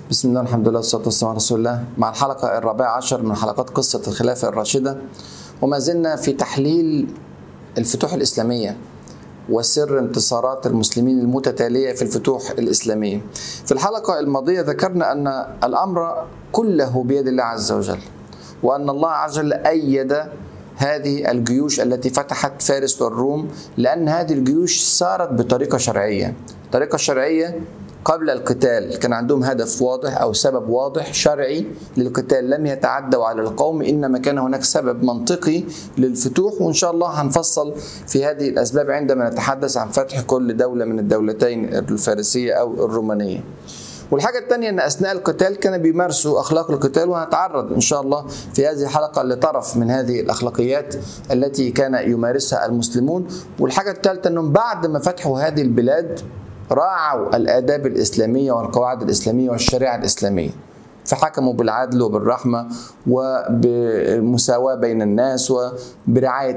بسم الله الحمد لله والصلاة والسلام على رسول الله مع الحلقة الرابعة عشر من حلقات قصة الخلافة الراشدة وما زلنا في تحليل الفتوح الإسلامية وسر انتصارات المسلمين المتتالية في الفتوح الإسلامية في الحلقة الماضية ذكرنا أن الأمر كله بيد الله عز وجل وأن الله عز وجل أيد هذه الجيوش التي فتحت فارس والروم لأن هذه الجيوش سارت بطريقة شرعية طريقة شرعية قبل القتال كان عندهم هدف واضح او سبب واضح شرعي للقتال لم يتعدوا على القوم انما كان هناك سبب منطقي للفتوح وان شاء الله هنفصل في هذه الاسباب عندما نتحدث عن فتح كل دوله من الدولتين الفارسيه او الرومانيه. والحاجة الثانية أن أثناء القتال كانوا بيمارسوا أخلاق القتال وهنتعرض إن شاء الله في هذه الحلقة لطرف من هذه الأخلاقيات التي كان يمارسها المسلمون والحاجة الثالثة أنهم بعد ما فتحوا هذه البلاد راعوا الآداب الإسلامية والقواعد الإسلامية والشريعة الإسلامية فحكموا بالعدل وبالرحمة وبالمساواة بين الناس وبرعاية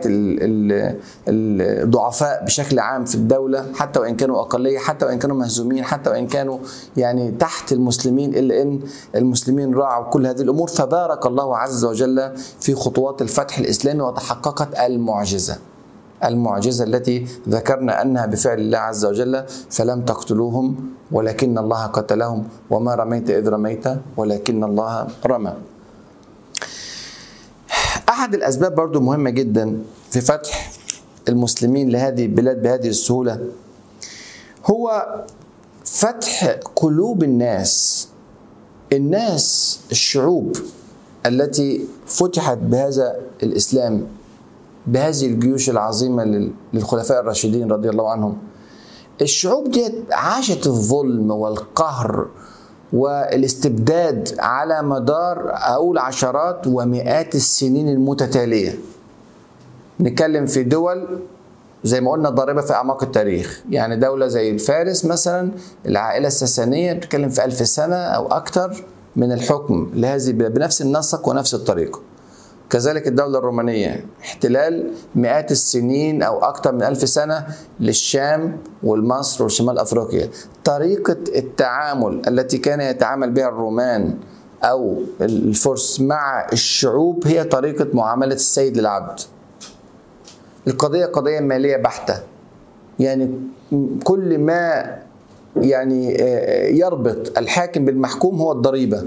الضعفاء بشكل عام في الدولة حتى وإن كانوا أقلية حتى وإن كانوا مهزومين حتى وإن كانوا يعني تحت المسلمين إلا أن المسلمين راعوا كل هذه الأمور فبارك الله عز وجل في خطوات الفتح الإسلامي وتحققت المعجزة المعجزة التي ذكرنا أنها بفعل الله عز وجل فلم تقتلوهم ولكن الله قتلهم وما رميت إذ رميت ولكن الله رمى أحد الأسباب برضو مهمة جدا في فتح المسلمين لهذه البلاد بهذه السهولة هو فتح قلوب الناس الناس الشعوب التي فتحت بهذا الإسلام بهذه الجيوش العظيمة للخلفاء الراشدين رضي الله عنهم الشعوب دي عاشت الظلم والقهر والاستبداد على مدار أقول عشرات ومئات السنين المتتالية نتكلم في دول زي ما قلنا ضاربة في أعماق التاريخ يعني دولة زي الفارس مثلا العائلة الساسانية بتتكلم في ألف سنة أو أكثر من الحكم لهذه بنفس النسق ونفس الطريقة كذلك الدولة الرومانية احتلال مئات السنين أو أكثر من ألف سنة للشام والمصر وشمال أفريقيا طريقة التعامل التي كان يتعامل بها الرومان أو الفرس مع الشعوب هي طريقة معاملة السيد للعبد القضية قضية مالية بحتة يعني كل ما يعني يربط الحاكم بالمحكوم هو الضريبه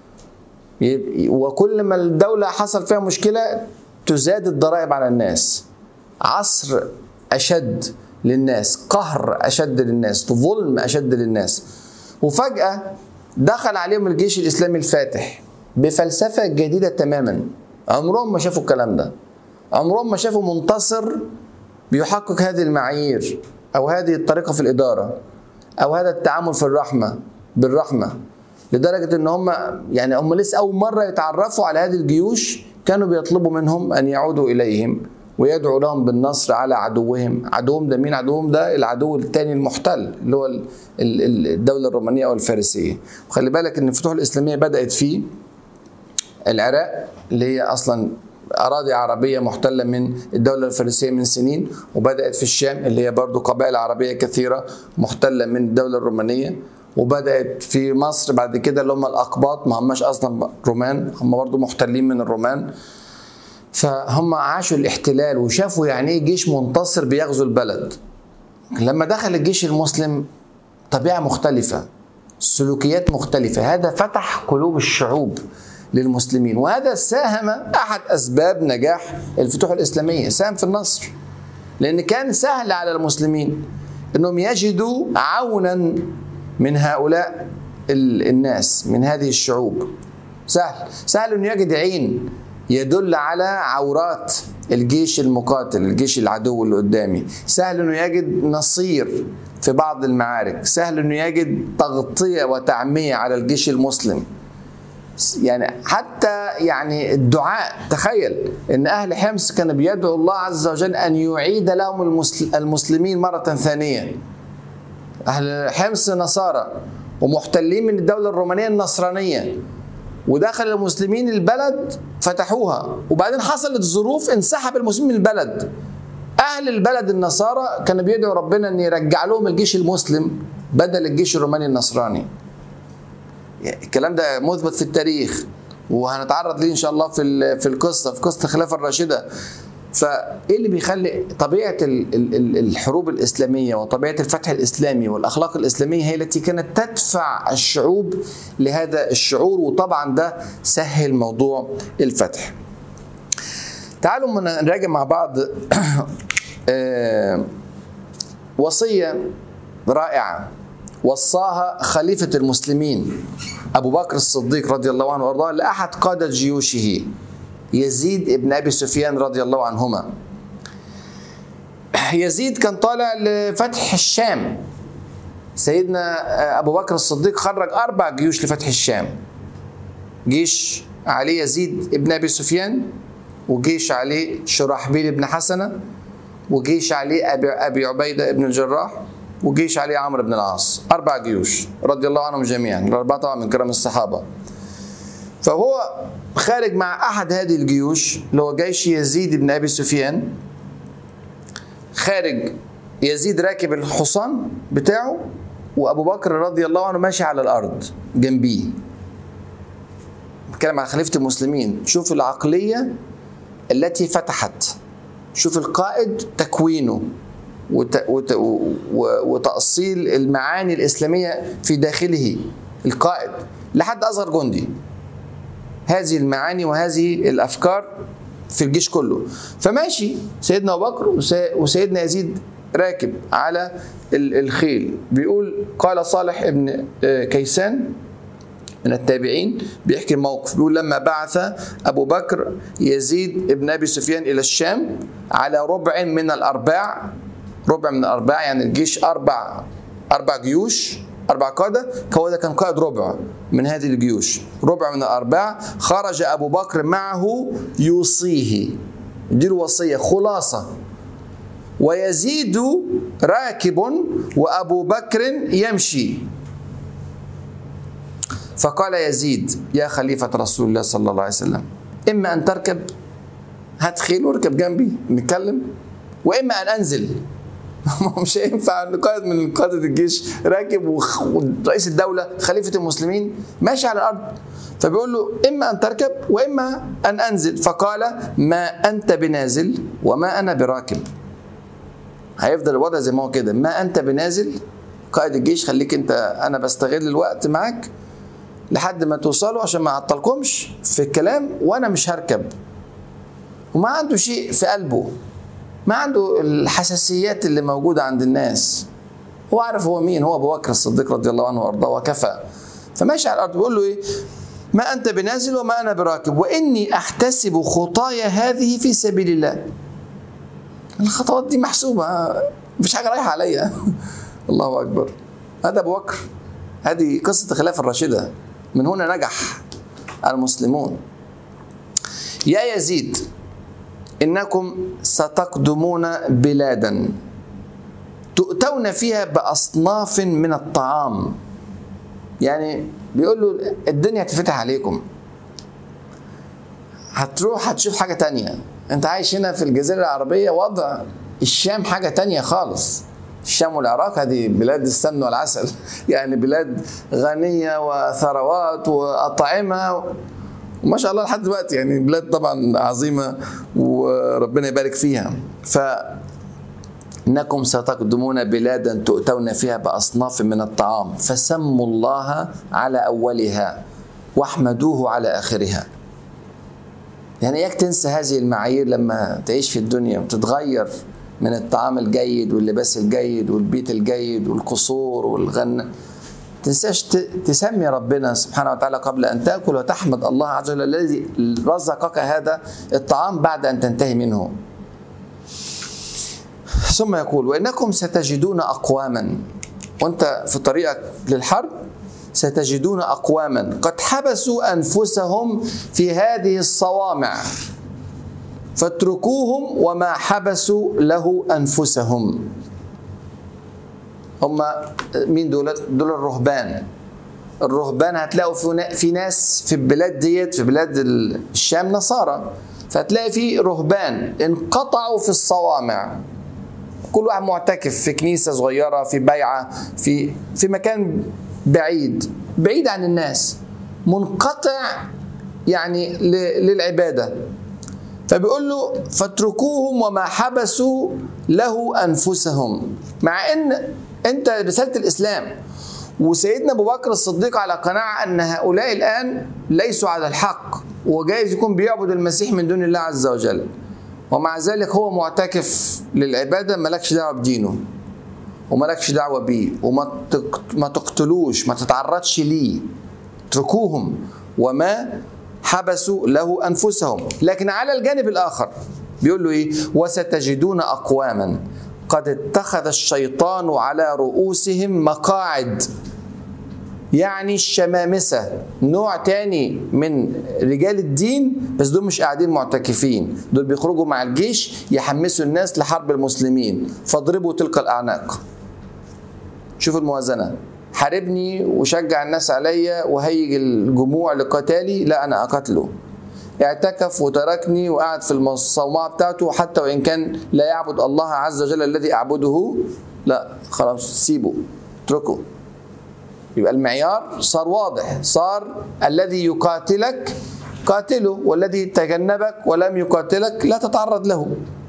وكل ما الدولة حصل فيها مشكلة تزاد الضرائب على الناس عصر أشد للناس قهر أشد للناس ظلم أشد للناس وفجأة دخل عليهم الجيش الإسلامي الفاتح بفلسفة جديدة تماما عمرهم ما شافوا الكلام ده عمرهم ما شافوا منتصر بيحقق هذه المعايير أو هذه الطريقة في الإدارة أو هذا التعامل في الرحمة بالرحمة لدرجة ان هم يعني هم لسه اول مرة يتعرفوا على هذه الجيوش كانوا بيطلبوا منهم ان يعودوا اليهم ويدعوا لهم بالنصر على عدوهم عدوهم ده مين عدوهم ده العدو الثاني المحتل اللي هو الدولة الرومانية او الفارسية وخلي بالك ان الفتوح الاسلامية بدأت في العراق اللي هي اصلا أراضي عربية محتلة من الدولة الفارسية من سنين وبدأت في الشام اللي هي برضو قبائل عربية كثيرة محتلة من الدولة الرومانية وبدات في مصر بعد كده اللي هم الاقباط ما هماش اصلا رومان هم برضو محتلين من الرومان فهم عاشوا الاحتلال وشافوا يعني ايه جيش منتصر بيغزو البلد لما دخل الجيش المسلم طبيعه مختلفه سلوكيات مختلفه هذا فتح قلوب الشعوب للمسلمين وهذا ساهم احد اسباب نجاح الفتوح الاسلاميه ساهم في النصر لان كان سهل على المسلمين انهم يجدوا عونا من هؤلاء الناس من هذه الشعوب سهل سهل انه يجد عين يدل على عورات الجيش المقاتل الجيش العدو اللي قدامي سهل انه يجد نصير في بعض المعارك سهل انه يجد تغطية وتعمية على الجيش المسلم يعني حتى يعني الدعاء تخيل ان اهل حمص كانوا بيدعوا الله عز وجل ان يعيد لهم المسلمين مرة ثانية أهل حمص نصارى ومحتلين من الدولة الرومانية النصرانية ودخل المسلمين البلد فتحوها وبعدين حصلت ظروف انسحب المسلمين من البلد أهل البلد النصارى كانوا بيدعوا ربنا أن يرجع لهم الجيش المسلم بدل الجيش الروماني النصراني الكلام ده مثبت في التاريخ وهنتعرض ليه ان شاء الله في في القصه في قصه الخلافه الراشده فايه اللي بيخلي طبيعه الحروب الاسلاميه وطبيعه الفتح الاسلامي والاخلاق الاسلاميه هي التي كانت تدفع الشعوب لهذا الشعور وطبعا ده سهل موضوع الفتح. تعالوا نراجع مع بعض وصيه رائعه وصاها خليفه المسلمين ابو بكر الصديق رضي الله عنه وارضاه لاحد قاده جيوشه يزيد ابن ابي سفيان رضي الله عنهما يزيد كان طالع لفتح الشام سيدنا ابو بكر الصديق خرج اربع جيوش لفتح الشام جيش عليه يزيد ابن ابي سفيان وجيش عليه شرحبيل بن حسنه وجيش عليه ابي ابي عبيده بن الجراح وجيش عليه عمرو بن العاص اربع جيوش رضي الله عنهم جميعا الاربعه طبعا من كرام الصحابه فهو خارج مع احد هذه الجيوش اللي هو جيش يزيد بن ابي سفيان خارج يزيد راكب الحصان بتاعه وابو بكر رضي الله عنه ماشي على الارض جنبيه بتكلم عن خليفه المسلمين شوف العقليه التي فتحت شوف القائد تكوينه وت... وت... وتأصيل المعاني الإسلامية في داخله القائد لحد أصغر جندي هذه المعاني وهذه الافكار في الجيش كله فماشي سيدنا ابو بكر وسيدنا يزيد راكب على الخيل بيقول قال صالح ابن كيسان من التابعين بيحكي الموقف بيقول لما بعث ابو بكر يزيد ابن ابي سفيان الى الشام على ربع من الارباع ربع من الارباع يعني الجيش اربع اربع جيوش أربع قادة هو ده كان قائد ربع من هذه الجيوش ربع من الأرباع خرج أبو بكر معه يوصيه دي الوصية خلاصة ويزيد راكب وأبو بكر يمشي فقال يزيد يا خليفة رسول الله صلى الله عليه وسلم إما أن تركب هات خيل واركب جنبي نتكلم وإما أن أنزل مش هينفع ان قائد من قاده الجيش راكب ورئيس الدوله خليفه المسلمين ماشي على الارض فبيقول له اما ان تركب واما ان انزل فقال ما انت بنازل وما انا براكب هيفضل الوضع زي ما هو كده ما انت بنازل قائد الجيش خليك انت انا بستغل الوقت معاك لحد ما توصلوا عشان ما اعطلكمش في الكلام وانا مش هركب وما عنده شيء في قلبه ما عنده الحساسيات اللي موجوده عند الناس هو عارف هو مين هو ابو بكر الصديق رضي الله عنه وارضاه وكفى فماشي على الارض بيقول له ايه ما انت بنازل وما انا براكب واني احتسب خطايا هذه في سبيل الله الخطوات دي محسوبه مفيش حاجه رايحه عليا الله اكبر هذا ابو بكر هذه قصه الخلافه الراشده من هنا نجح المسلمون يا يزيد انكم ستقدمون بلادا تؤتون فيها باصناف من الطعام يعني بيقول له الدنيا هتفتح عليكم هتروح هتشوف حاجه تانية انت عايش هنا في الجزيره العربيه وضع الشام حاجه تانية خالص الشام والعراق هذه بلاد السمن والعسل يعني بلاد غنيه وثروات واطعمه وما شاء الله لحد دلوقتي يعني بلاد طبعا عظيمه وربنا يبارك فيها ف انكم ستقدمون بلادا تؤتون فيها باصناف من الطعام فسموا الله على اولها واحمدوه على اخرها يعني اياك تنسى هذه المعايير لما تعيش في الدنيا وتتغير من الطعام الجيد واللباس الجيد والبيت الجيد والقصور والغنى تنساش تسمي ربنا سبحانه وتعالى قبل ان تاكل وتحمد الله عز وجل الذي رزقك هذا الطعام بعد ان تنتهي منه. ثم يقول وانكم ستجدون اقواما وانت في طريقك للحرب ستجدون اقواما قد حبسوا انفسهم في هذه الصوامع فاتركوهم وما حبسوا له انفسهم هم مين دول دول الرهبان الرهبان هتلاقوا في ناس في البلاد ديت في بلاد الشام نصارى فهتلاقي في رهبان انقطعوا في الصوامع كل واحد معتكف في كنيسة صغيرة في بيعة في في مكان بعيد بعيد عن الناس منقطع يعني ل- للعباده فبيقول له فاتركوهم وما حبسوا له انفسهم مع ان انت رساله الاسلام وسيدنا ابو بكر الصديق على قناعه ان هؤلاء الان ليسوا على الحق وجايز يكون بيعبد المسيح من دون الله عز وجل ومع ذلك هو معتكف للعباده مالكش دعوه بدينه ومالكش دعوه بيه وما تق- ما تقتلوش ما تتعرضش ليه اتركوهم وما حبسوا له انفسهم لكن على الجانب الاخر بيقول له ايه وستجدون اقواما قد اتخذ الشيطان على رؤوسهم مقاعد يعني الشمامسة نوع تاني من رجال الدين بس دول مش قاعدين معتكفين دول بيخرجوا مع الجيش يحمسوا الناس لحرب المسلمين فاضربوا تلك الأعناق شوف الموازنة حاربني وشجع الناس عليا وهيج الجموع لقتالي لا أنا أقتله اعتكف وتركني وقعد في الصومعة بتاعته حتى وإن كان لا يعبد الله عز وجل الذي أعبده لا خلاص سيبه اتركه يبقى المعيار صار واضح صار الذي يقاتلك قاتله والذي تجنبك ولم يقاتلك لا تتعرض له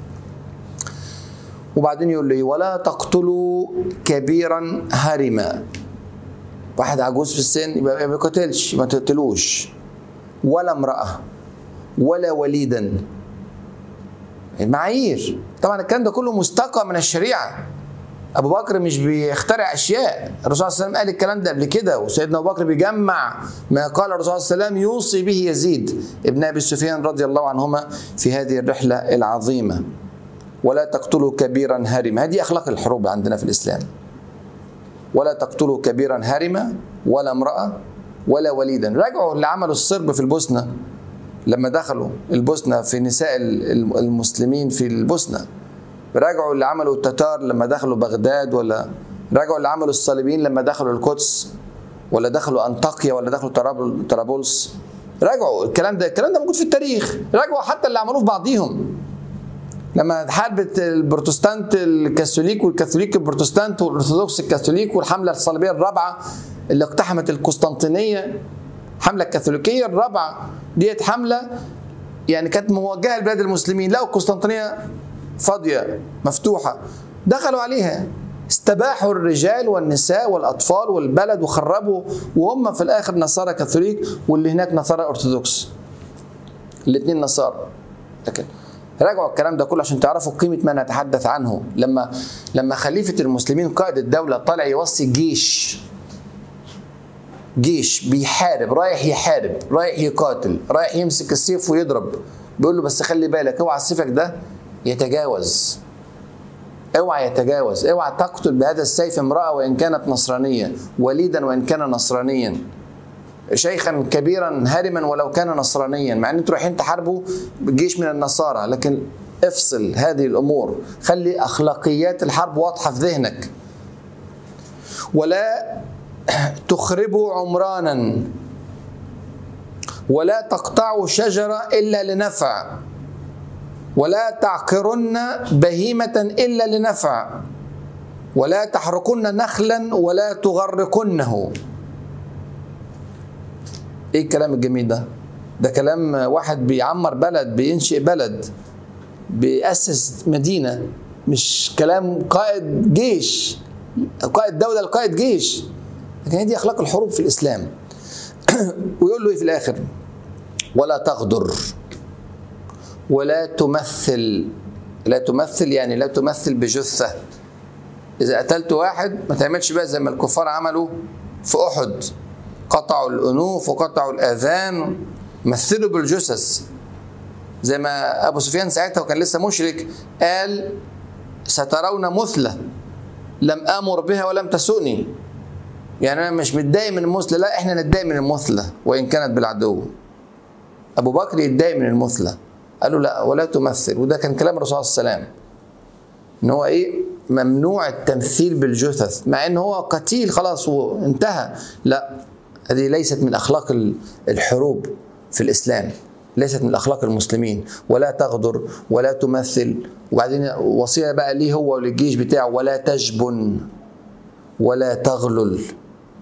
وبعدين يقول له ولا تقتلوا كبيرا هرما واحد عجوز في السن يبقى ما يقتلش ما تقتلوش ولا امرأة ولا وليدا المعايير طبعا الكلام ده كله مستقى من الشريعه ابو بكر مش بيخترع اشياء الرسول صلى الله عليه وسلم قال الكلام ده قبل كده وسيدنا ابو بكر بيجمع ما قال الرسول صلى الله عليه وسلم يوصي به يزيد ابن ابي سفيان رضي الله عنهما في هذه الرحله العظيمه ولا تقتلوا كبيرا هرما هذه اخلاق الحروب عندنا في الاسلام ولا تقتلوا كبيرا هرما ولا امراه ولا وليدا راجعوا اللي عملوا الصرب في البوسنه لما دخلوا البوسنه في نساء المسلمين في البوسنه راجعوا اللي عملوا التتار لما دخلوا بغداد ولا راجعوا اللي عملوا الصليبيين لما دخلوا القدس ولا دخلوا انطاكيا ولا دخلوا طرابل- طرابلس راجعوا الكلام ده الكلام ده موجود في التاريخ راجعوا حتى اللي عملوه في بعضيهم لما حاربت البروتستانت الكاثوليك والكاثوليك البروتستانت والارثوذكس الكاثوليك والحمله الصليبيه الرابعه اللي اقتحمت القسطنطينيه الحمله الكاثوليكيه الرابعه ديت حمله يعني كانت موجهه لبلاد المسلمين لقوا القسطنطينيه فاضيه مفتوحه دخلوا عليها استباحوا الرجال والنساء والاطفال والبلد وخربوا وهم في الاخر نصارى كاثوليك واللي هناك نصارى ارثوذكس الاثنين نصارى لكن راجعوا الكلام ده كله عشان تعرفوا قيمه ما نتحدث عنه لما لما خليفه المسلمين قائد الدوله طالع يوصي الجيش جيش بيحارب رايح يحارب رايح يقاتل رايح يمسك السيف ويضرب بيقول له بس خلي بالك اوعى سيفك ده يتجاوز اوعى يتجاوز اوعى تقتل بهذا السيف امرأة وإن كانت نصرانية وليدا وإن كان نصرانيا شيخا كبيرا هرما ولو كان نصرانيا مع ان انتوا رايحين تحاربوا جيش من النصارى لكن افصل هذه الامور خلي اخلاقيات الحرب واضحه في ذهنك ولا تخربوا عمرانا ولا تقطعوا شجره الا لنفع ولا تعقرن بهيمه الا لنفع ولا تحرقن نخلا ولا تغرقنه ايه الكلام الجميل ده ده كلام واحد بيعمر بلد بينشئ بلد بيأسس مدينة مش كلام قائد جيش قائد دولة لقائد جيش لكن هي دي أخلاق الحروب في الإسلام ويقول له إيه في الآخر ولا تغدر ولا تمثل لا تمثل يعني لا تمثل بجثة إذا قتلت واحد ما تعملش بقى زي ما الكفار عملوا في أحد قطعوا الأنوف وقطعوا الآذان مثلوا بالجثث زي ما أبو سفيان ساعتها وكان لسه مشرك قال سترون مثلة لم آمر بها ولم تسؤني يعني أنا مش متضايق من المثلة لا إحنا نتضايق من المثلة وإن كانت بالعدو أبو بكر يتضايق من المثلة قال له لا ولا تمثل وده كان كلام الرسول صلى الله عليه وسلم ان هو ايه ممنوع التمثيل بالجثث مع ان هو قتيل خلاص وانتهى لا هذه ليست من اخلاق الحروب في الاسلام ليست من اخلاق المسلمين ولا تغدر ولا تمثل وبعدين وصيه بقى ليه هو وللجيش بتاعه ولا تجبن ولا تغلل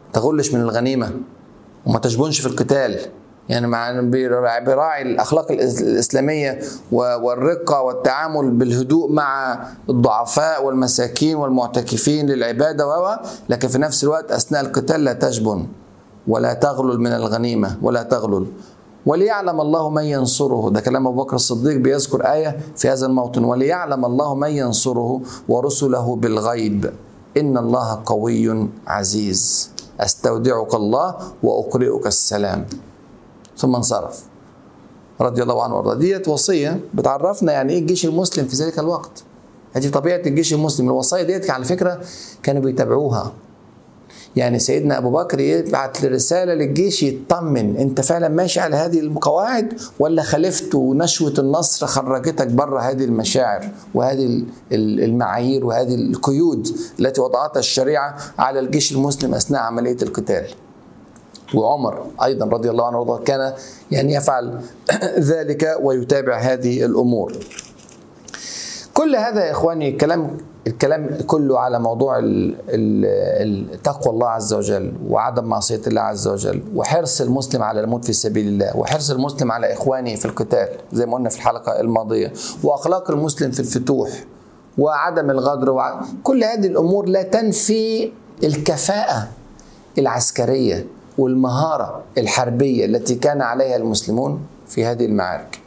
تغلش من الغنيمه وما تشبنش في القتال يعني مع براعي الاخلاق الاسلاميه والرقه والتعامل بالهدوء مع الضعفاء والمساكين والمعتكفين للعباده و لكن في نفس الوقت اثناء القتال لا تجبن ولا تغلل من الغنيمه ولا تغلل وليعلم الله من ينصره ده كلام ابو بكر الصديق بيذكر ايه في هذا الموطن وليعلم الله من ينصره ورسله بالغيب ان الله قوي عزيز استودعك الله واقرئك السلام ثم انصرف رضي الله عنه وارضاه ديت وصيه بتعرفنا يعني ايه الجيش المسلم في ذلك الوقت هذه طبيعه الجيش المسلم الوصايا ديت على فكره كانوا بيتابعوها يعني سيدنا ابو بكر يبعت رساله للجيش يطمن انت فعلا ماشي على هذه القواعد ولا خالفت ونشوه النصر خرجتك بره هذه المشاعر وهذه المعايير وهذه القيود التي وضعتها الشريعه على الجيش المسلم اثناء عمليه القتال. وعمر ايضا رضي الله عنه وارضاه كان يعني يفعل ذلك ويتابع هذه الامور. كل هذا يا اخواني الكلام الكلام كله على موضوع تقوى الله عز وجل وعدم معصيه الله عز وجل وحرص المسلم على الموت في سبيل الله وحرص المسلم على اخوانه في القتال زي ما قلنا في الحلقه الماضيه واخلاق المسلم في الفتوح وعدم الغدر وع... كل هذه الامور لا تنفي الكفاءه العسكريه والمهاره الحربيه التي كان عليها المسلمون في هذه المعارك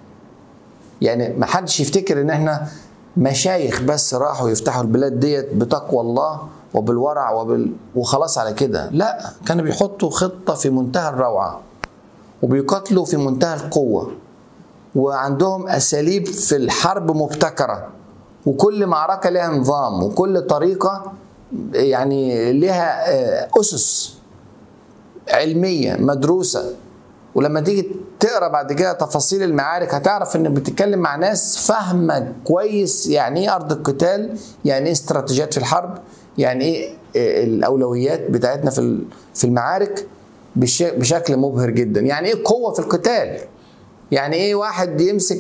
يعني ما حدش يفتكر ان احنا مشايخ بس راحوا يفتحوا البلاد ديت بتقوى الله وبالورع وبال... وخلاص على كده لا كانوا بيحطوا خطة في منتهى الروعة وبيقاتلوا في منتهى القوة وعندهم أساليب في الحرب مبتكرة وكل معركة لها نظام وكل طريقة يعني لها أسس علمية مدروسة ولما تيجي تقرا بعد كده تفاصيل المعارك هتعرف ان بتتكلم مع ناس فاهمه كويس يعني ايه ارض القتال يعني ايه استراتيجيات في الحرب يعني ايه الاولويات بتاعتنا في في المعارك بشكل مبهر جدا يعني ايه قوه في القتال يعني ايه واحد يمسك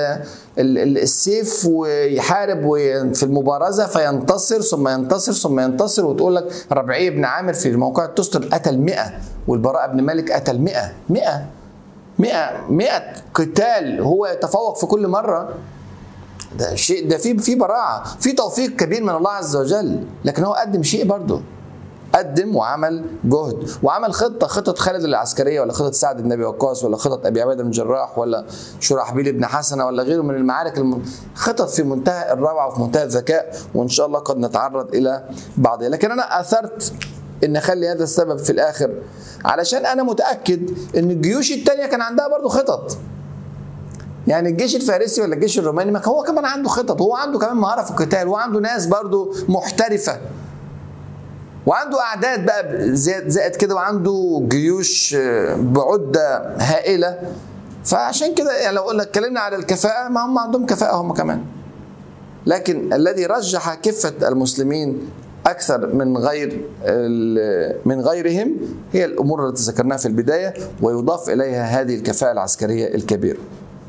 السيف ويحارب في المبارزه فينتصر ثم ينتصر ثم ينتصر وتقول لك ربعي بن عامر في موقع التستر قتل 100 والبراء بن مالك قتل 100 100 100 100 قتال هو يتفوق في كل مره ده شيء ده في في براعه في توفيق كبير من الله عز وجل لكن هو قدم شيء برضه قدم وعمل جهد وعمل خطه خطه خالد العسكريه ولا خطه سعد بن ابي وقاص ولا خطه ابي عبيده بن جراح ولا شرحبيل بن حسنه ولا غيره من المعارك الم... خطط في منتهى الروعه وفي منتهى الذكاء وان شاء الله قد نتعرض الى بعضها لكن انا اثرت ان اخلي هذا السبب في الاخر علشان انا متاكد ان الجيوش الثانيه كان عندها برضو خطط يعني الجيش الفارسي ولا الجيش الروماني ما هو كمان عنده خطط هو عنده كمان مهاره في القتال وعنده ناس برضو محترفه وعنده اعداد بقى زائد زائد كده وعنده جيوش بعده هائله فعشان كده يعني لو قلنا اتكلمنا على الكفاءه ما هم عندهم كفاءه هم كمان لكن الذي رجح كفه المسلمين اكثر من غير من غيرهم هي الامور التي ذكرناها في البدايه ويضاف اليها هذه الكفاءه العسكريه الكبيره.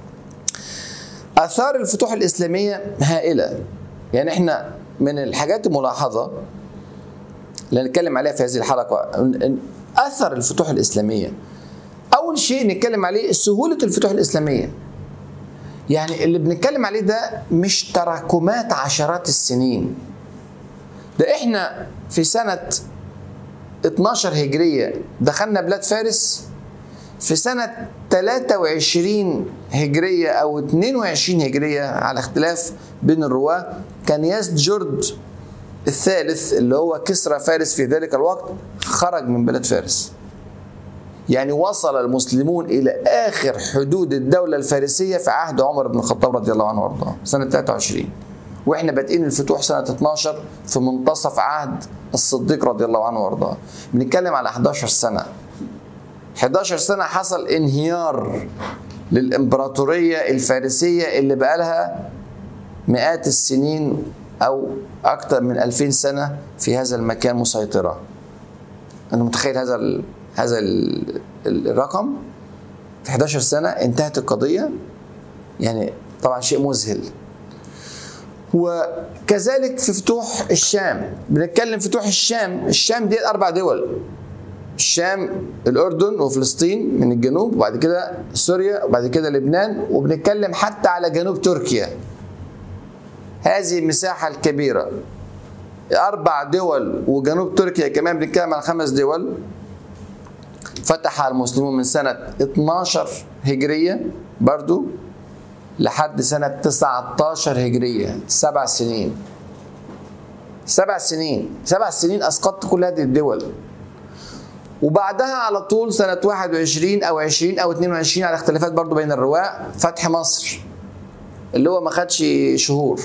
اثار الفتوح الاسلاميه هائله يعني احنا من الحاجات الملاحظه اللي هنتكلم عليها في هذه الحلقه اثر الفتوح الاسلاميه اول شيء نتكلم عليه سهوله الفتوح الاسلاميه يعني اللي بنتكلم عليه ده مش تراكمات عشرات السنين ده احنا في سنة 12 هجرية دخلنا بلاد فارس في سنة 23 هجرية أو 22 هجرية على اختلاف بين الرواة كان يسجرد الثالث اللي هو كسرى فارس في ذلك الوقت خرج من بلاد فارس يعني وصل المسلمون إلى آخر حدود الدولة الفارسية في عهد عمر بن الخطاب رضي الله عنه وارضاه سنة 23 واحنا بادئين الفتوح سنه 12 في منتصف عهد الصديق رضي الله عنه وارضاه بنتكلم على 11 سنه 11 سنه حصل انهيار للامبراطوريه الفارسيه اللي بقى لها مئات السنين او اكثر من 2000 سنه في هذا المكان مسيطره انا متخيل هذا ال هذا ال الرقم في 11 سنه انتهت القضيه يعني طبعا شيء مذهل وكذلك في فتوح الشام بنتكلم فتوح الشام الشام دي اربع دول الشام الاردن وفلسطين من الجنوب وبعد كده سوريا وبعد كده لبنان وبنتكلم حتى على جنوب تركيا هذه المساحه الكبيره اربع دول وجنوب تركيا كمان بنتكلم على خمس دول فتح المسلمون من سنه 12 هجريه برضو لحد سنه 19 هجريه سبع سنين سبع سنين سبع سنين اسقطت كل هذه الدول وبعدها على طول سنة 21 أو 20 أو 22 على اختلافات برضو بين الرواة فتح مصر اللي هو ما خدش شهور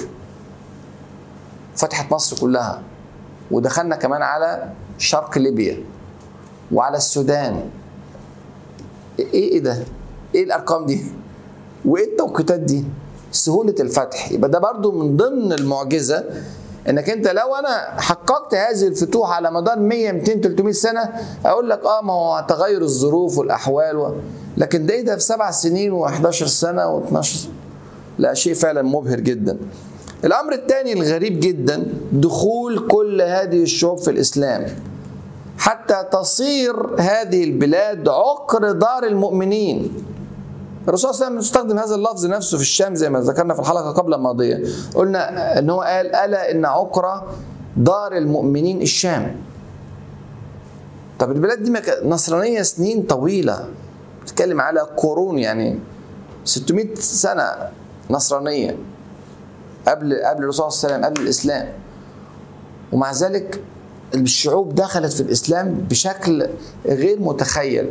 فتحت مصر كلها ودخلنا كمان على شرق ليبيا وعلى السودان ايه ايه ده؟ ايه الارقام دي؟ وايه التوقيتات دي؟ سهولة الفتح يبقى ده برضو من ضمن المعجزة انك انت لو انا حققت هذه الفتوح على مدار 100 200 300 سنه اقول لك اه ما هو تغير الظروف والاحوال و... لكن ده ايه ده في سبع سنين و11 سنه و12 لا شيء فعلا مبهر جدا الامر الثاني الغريب جدا دخول كل هذه الشعوب في الاسلام حتى تصير هذه البلاد عقر دار المؤمنين الرسول صلى الله عليه وسلم استخدم هذا اللفظ نفسه في الشام زي ما ذكرنا في الحلقه قبل الماضيه قلنا ان هو قال الا ان عقرة دار المؤمنين الشام طب البلاد دي نصرانيه سنين طويله بتتكلم على قرون يعني 600 سنه نصرانيه قبل قبل الرسول صلى الله عليه وسلم قبل الاسلام ومع ذلك الشعوب دخلت في الاسلام بشكل غير متخيل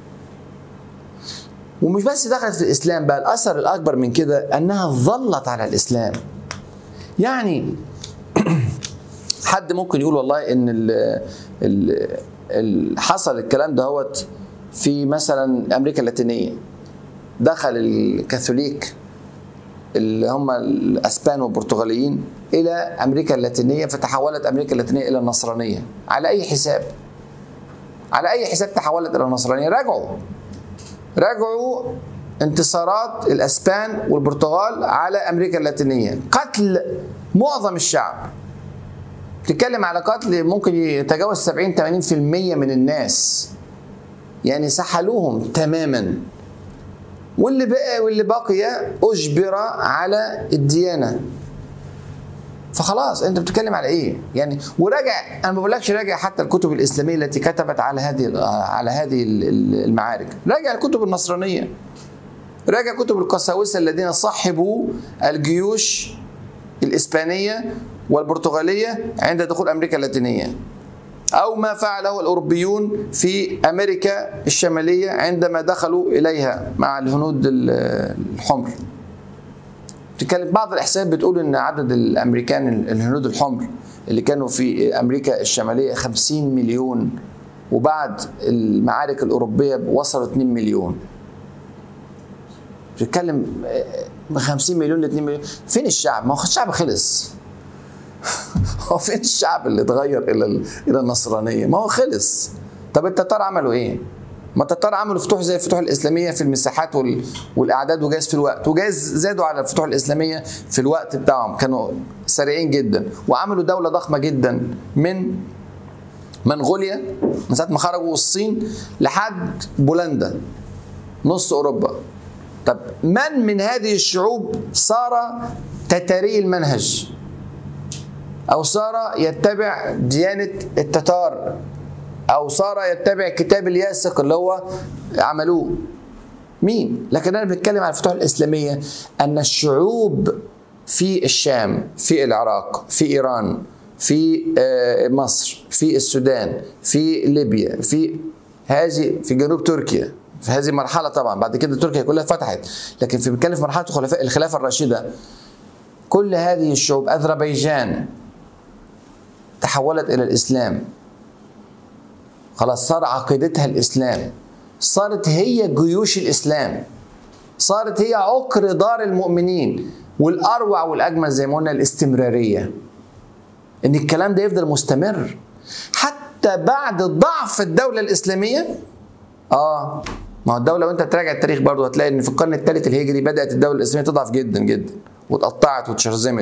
ومش بس دخلت في الاسلام بقى الاثر الاكبر من كده انها ظلت على الاسلام يعني حد ممكن يقول والله ان ال ال ال حصل الكلام دهوت في مثلا امريكا اللاتينيه دخل الكاثوليك اللي هم الاسبان والبرتغاليين الى امريكا اللاتينيه فتحولت امريكا اللاتينيه الى النصرانيه على اي حساب على اي حساب تحولت الى النصرانيه راجعوا راجعوا انتصارات الاسبان والبرتغال على امريكا اللاتينيه قتل معظم الشعب تتكلم على قتل ممكن يتجاوز 70 80% من الناس يعني سحلوهم تماما واللي بقى واللي بقي اجبر على الديانه فخلاص انت بتتكلم على ايه؟ يعني وراجع انا ما بقولكش راجع حتى الكتب الاسلاميه التي كتبت على هذه على هذه المعارك، راجع الكتب النصرانيه. راجع كتب القساوسه الذين صحبوا الجيوش الاسبانيه والبرتغاليه عند دخول امريكا اللاتينيه. او ما فعله الاوروبيون في امريكا الشماليه عندما دخلوا اليها مع الهنود الحمر. بتتكلم بعض الاحصائيات بتقول ان عدد الامريكان الهنود الحمر اللي كانوا في امريكا الشماليه 50 مليون وبعد المعارك الاوروبيه وصلوا 2 مليون بتتكلم من 50 مليون ل 2 مليون فين الشعب؟ ما هو الشعب خلص هو فين الشعب اللي اتغير الى الى النصرانيه؟ ما هو خلص طب التتار عملوا ايه؟ ما التتار عملوا فتوح زي الفتوح الاسلاميه في المساحات وال... والاعداد وجايز في الوقت وجايز زادوا على الفتوح الاسلاميه في الوقت بتاعهم كانوا سريعين جدا وعملوا دوله ضخمه جدا من منغوليا من ساعه ما خرجوا الصين لحد بولندا نص اوروبا طب من من هذه الشعوب صار تتاري المنهج او صار يتبع ديانه التتار او صار يتبع كتاب الياسق اللي هو عملوه مين لكن انا بتكلم عن الفتوح الاسلاميه ان الشعوب في الشام في العراق في ايران في مصر في السودان في ليبيا في هذه في جنوب تركيا في هذه المرحله طبعا بعد كده تركيا كلها فتحت لكن في بنتكلم في مرحله الخلفاء الخلافه الراشده كل هذه الشعوب اذربيجان تحولت الى الاسلام خلاص صار عقيدتها الاسلام صارت هي جيوش الاسلام صارت هي عقر دار المؤمنين والاروع والاجمل زي ما قلنا الاستمراريه ان الكلام ده يفضل مستمر حتى بعد ضعف الدوله الاسلاميه اه ما هو الدوله وانت تراجع التاريخ برضه هتلاقي ان في القرن الثالث الهجري بدات الدوله الاسلاميه تضعف جدا جدا واتقطعت واتشرذمت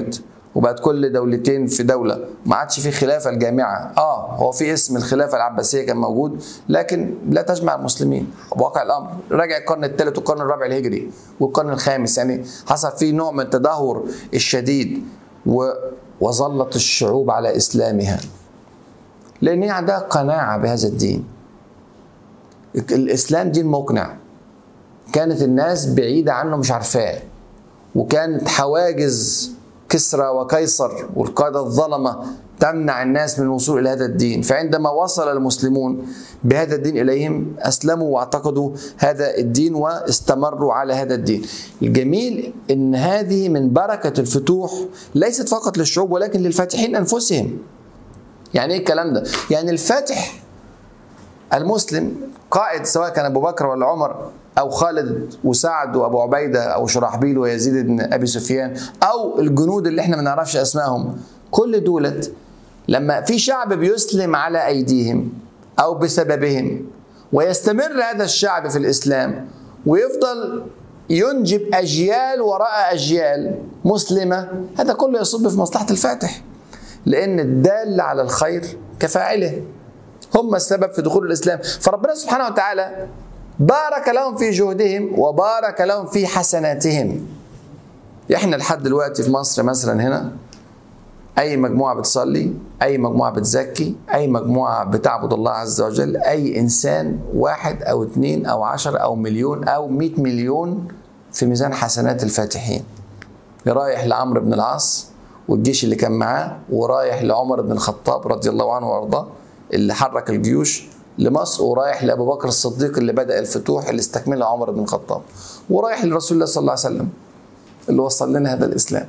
وبقت كل دولتين في دوله ما عادش في خلافه الجامعه اه هو في اسم الخلافه العباسيه كان موجود لكن لا تجمع المسلمين واقع الامر راجع القرن الثالث والقرن الرابع الهجري والقرن الخامس يعني حصل فيه نوع من التدهور الشديد و وظلت الشعوب على اسلامها لان هي عندها قناعه بهذا الدين الاسلام دين مقنع كانت الناس بعيده عنه مش عارفاه وكانت حواجز كسرى وقيصر والقادة الظلمة تمنع الناس من الوصول إلى هذا الدين فعندما وصل المسلمون بهذا الدين إليهم أسلموا واعتقدوا هذا الدين واستمروا على هذا الدين الجميل أن هذه من بركة الفتوح ليست فقط للشعوب ولكن للفاتحين أنفسهم يعني ايه الكلام ده يعني الفاتح المسلم قائد سواء كان ابو بكر ولا عمر او خالد وسعد وابو عبيده او شرحبيل ويزيد بن ابي سفيان او الجنود اللي احنا ما نعرفش اسمائهم كل دولت لما في شعب بيسلم على ايديهم او بسببهم ويستمر هذا الشعب في الاسلام ويفضل ينجب اجيال وراء اجيال مسلمه هذا كله يصب في مصلحه الفاتح لان الدال على الخير كفاعله هم السبب في دخول الاسلام فربنا سبحانه وتعالى بارك لهم في جهدهم وبارك لهم في حسناتهم احنا لحد دلوقتي في مصر مثلا هنا اي مجموعه بتصلي اي مجموعه بتزكي اي مجموعه بتعبد الله عز وجل اي انسان واحد او اثنين او عشر او مليون او مئة مليون في ميزان حسنات الفاتحين رايح لعمرو بن العاص والجيش اللي كان معاه ورايح لعمر بن الخطاب رضي الله عنه وارضاه اللي حرك الجيوش لمصر ورايح لابو بكر الصديق اللي بدا الفتوح اللي استكملها عمر بن الخطاب ورايح لرسول الله صلى الله عليه وسلم اللي وصل لنا هذا الاسلام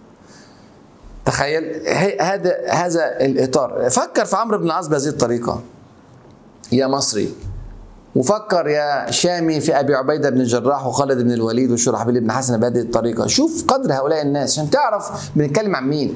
تخيل هذا هذا الاطار فكر في عمرو بن العاص بهذه الطريقه يا مصري وفكر يا شامي في ابي عبيده بن الجراح وخالد بن الوليد وشرحبيل بن حسن بهذه الطريقه شوف قدر هؤلاء الناس عشان تعرف بنتكلم عن مين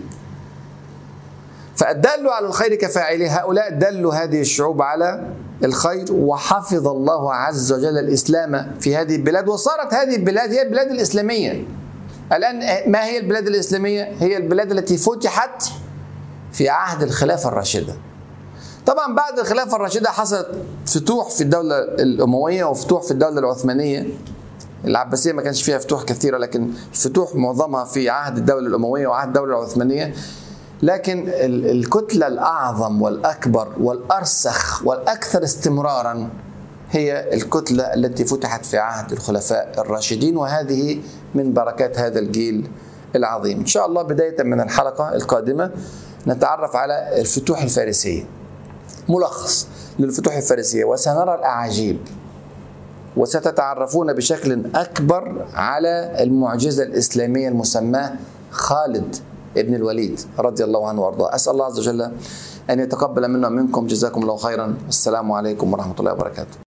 فالدل على الخير كفاعله هؤلاء دلوا هذه الشعوب على الخير وحفظ الله عز وجل الإسلام في هذه البلاد وصارت هذه البلاد هي البلاد الإسلامية الآن ما هي البلاد الإسلامية؟ هي البلاد التي فتحت في عهد الخلافة الراشدة طبعا بعد الخلافة الراشدة حصلت فتوح في الدولة الأموية وفتوح في الدولة العثمانية العباسية ما كانش فيها فتوح كثيرة لكن الفتوح معظمها في عهد الدولة الأموية وعهد الدولة العثمانية لكن الكتلة الأعظم والأكبر والأرسخ والأكثر استمرارا هي الكتلة التي فتحت في عهد الخلفاء الراشدين وهذه من بركات هذا الجيل العظيم إن شاء الله بداية من الحلقة القادمة نتعرف على الفتوح الفارسية ملخص للفتوح الفارسية وسنرى الأعاجيب وستتعرفون بشكل أكبر على المعجزة الإسلامية المسماة خالد ابن الوليد رضي الله عنه وارضاه اسال الله عز وجل ان يتقبل منا ومنكم جزاكم الله خيرا والسلام عليكم ورحمه الله وبركاته